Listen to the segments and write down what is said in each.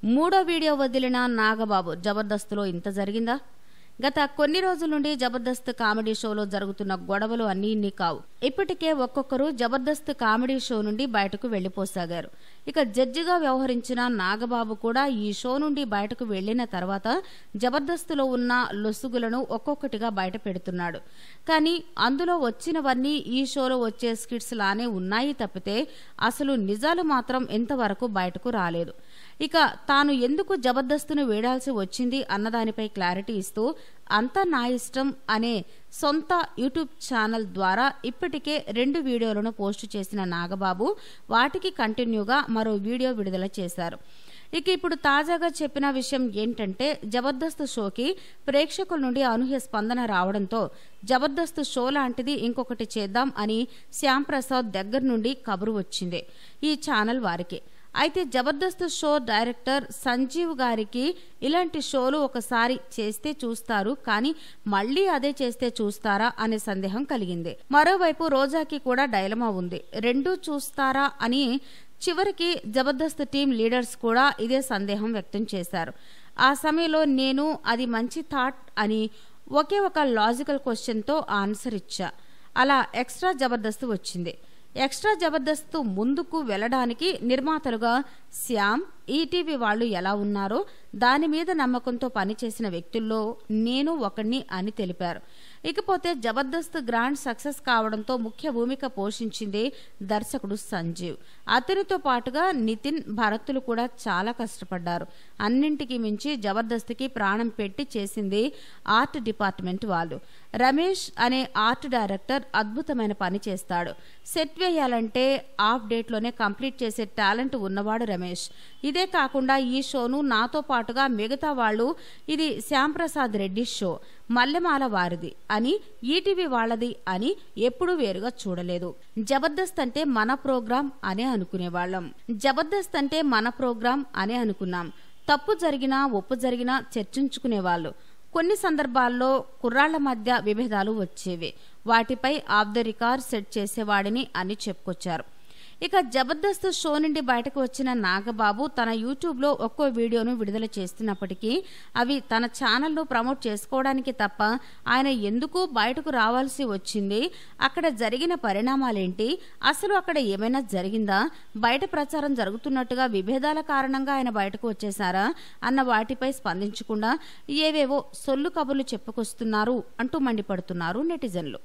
మూడో వీడియో వదిలిన నాగబాబు జబర్దస్త్లో ఇంత జరిగిందా గత కొన్ని రోజుల నుండి జబర్దస్త్ కామెడీ షోలో జరుగుతున్న గొడవలు అన్నీ ఇన్ని కావు ఇప్పటికే ఒక్కొక్కరు జబర్దస్త్ కామెడీ షో నుండి బయటకు వెళ్లిపోసాగారు ఇక జడ్జిగా వ్యవహరించిన నాగబాబు కూడా ఈ షో నుండి బయటకు వెళ్లిన తర్వాత జబర్దస్త్లో ఉన్న లొసుగులను ఒక్కొక్కటిగా బయట పెడుతున్నాడు కానీ అందులో వచ్చినవన్నీ ఈ షోలో వచ్చే స్కిట్స్ లానే ఉన్నాయి తప్పితే అసలు నిజాలు మాత్రం ఇంతవరకు బయటకు రాలేదు ఇక తాను ఎందుకు జబర్దస్తును వేడాల్సి వచ్చింది అన్నదానిపై క్లారిటీ ఇస్తూ అంతా నా ఇష్టం అనే సొంత యూట్యూబ్ ఛానల్ ద్వారా ఇప్పటికే రెండు వీడియోలను పోస్టు చేసిన నాగబాబు వాటికి కంటిన్యూగా మరో వీడియో విడుదల చేశారు ఇక ఇప్పుడు తాజాగా చెప్పిన విషయం ఏంటంటే జబర్దస్త్ షోకి ప్రేక్షకుల నుండి అనూహ్య స్పందన రావడంతో జబర్దస్త్ షో లాంటిది ఇంకొకటి చేద్దాం అని శ్యామ్ ప్రసాద్ దగ్గర నుండి కబురు వచ్చింది ఈ ఛానల్ వారికి అయితే జబర్దస్త్ షో డైరెక్టర్ సంజీవ్ గారికి ఇలాంటి షోలు ఒకసారి చేస్తే చూస్తారు కానీ మళ్ళీ అదే చేస్తే చూస్తారా అనే సందేహం కలిగింది మరోవైపు రోజాకి కూడా డైలమా ఉంది రెండూ చూస్తారా అని చివరికి జబర్దస్త్ టీం లీడర్స్ కూడా ఇదే సందేహం వ్యక్తం చేశారు ఆ సమయంలో నేను అది మంచి థాట్ అని ఒకే ఒక లాజికల్ క్వశ్చన్తో ఆన్సర్ ఇచ్చా అలా ఎక్స్ట్రా జబర్దస్త్ వచ్చింది ఎక్స్ట్రా జబర్దస్త్ ముందుకు వెళ్ళడానికి నిర్మాతలుగా శ్యామ్ ఈటీవీ వాళ్ళు ఎలా ఉన్నారో దాని మీద నమ్మకంతో పనిచేసిన వ్యక్తుల్లో నేను ఒకణ్ణి అని తెలిపారు ఇకపోతే జబర్దస్త్ గ్రాండ్ సక్సెస్ కావడంతో ముఖ్య భూమిక పోషించింది దర్శకుడు సంజీవ్ అతనితో పాటుగా నితిన్ భరత్లు కూడా చాలా కష్టపడ్డారు అన్నింటికి మించి జబర్దస్త్కి ప్రాణం పెట్టి చేసింది ఆర్ట్ డిపార్ట్మెంట్ వాళ్ళు రమేష్ అనే ఆర్ట్ డైరెక్టర్ అద్భుతమైన పని చేస్తాడు సెట్ వేయాలంటే హాఫ్ డేట్లోనే కంప్లీట్ చేసే టాలెంట్ ఉన్నవాడు రమేష్ ఇదే కాకుండా ఈ షోను నాతో పాటుగా మిగతా వాళ్ళు ఇది శ్యాంప్రసాద్ రెడ్డి షో మల్లెమాల వారిది అని ఈటీవీ వాళ్ళది అని ఎప్పుడూ వేరుగా చూడలేదు జబర్దస్త్ అంటే మన ప్రోగ్రాం అనే అనుకునేవాళ్ళం జబర్దస్త్ అంటే మన ప్రోగ్రాం అనే అనుకున్నాం తప్పు జరిగినా ఒప్పు జరిగినా చర్చించుకునేవాళ్ళు కొన్ని సందర్భాల్లో కుర్రాళ్ల మధ్య విభేదాలు వచ్చేవి వాటిపై ఆఫ్ ద రికార్డ్ సెట్ చేసేవాడిని అని చెప్పుకొచ్చారు ఇక జబర్దస్త్ షో నుండి బయటకు వచ్చిన నాగబాబు తన యూట్యూబ్లో ఒక్కో వీడియోను విడుదల చేస్తున్నప్పటికీ అవి తన ఛానల్ను ప్రమోట్ చేసుకోవడానికి తప్ప ఆయన ఎందుకు బయటకు రావాల్సి వచ్చింది అక్కడ జరిగిన పరిణామాలేంటి అసలు అక్కడ ఏమైనా జరిగిందా బయట ప్రచారం జరుగుతున్నట్టుగా విభేదాల కారణంగా ఆయన బయటకు వచ్చేశారా అన్న వాటిపై స్పందించకుండా ఏవేవో సొల్లు కబుర్లు చెప్పుకొస్తున్నారు అంటూ మండిపడుతున్నారు నెటిజన్లు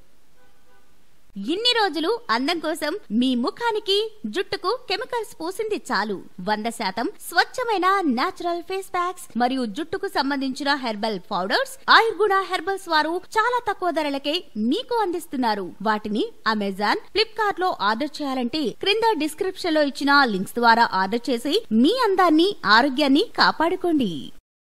ఇన్ని రోజులు అందం కోసం మీ ముఖానికి జుట్టుకు కెమికల్స్ పూసింది చాలు వంద శాతం స్వచ్ఛమైన నాచురల్ ఫేస్ ప్యాక్స్ మరియు జుట్టుకు సంబంధించిన హెర్బల్ పౌడర్స్ ఆయుర్గుణ హెర్బల్స్ వారు చాలా తక్కువ ధరలకే మీకు అందిస్తున్నారు వాటిని అమెజాన్ ఫ్లిప్కార్ట్ లో ఆర్డర్ చేయాలంటే క్రింద డిస్క్రిప్షన్ లో ఇచ్చిన లింక్స్ ద్వారా ఆర్డర్ చేసి మీ అందాన్ని ఆరోగ్యాన్ని కాపాడుకోండి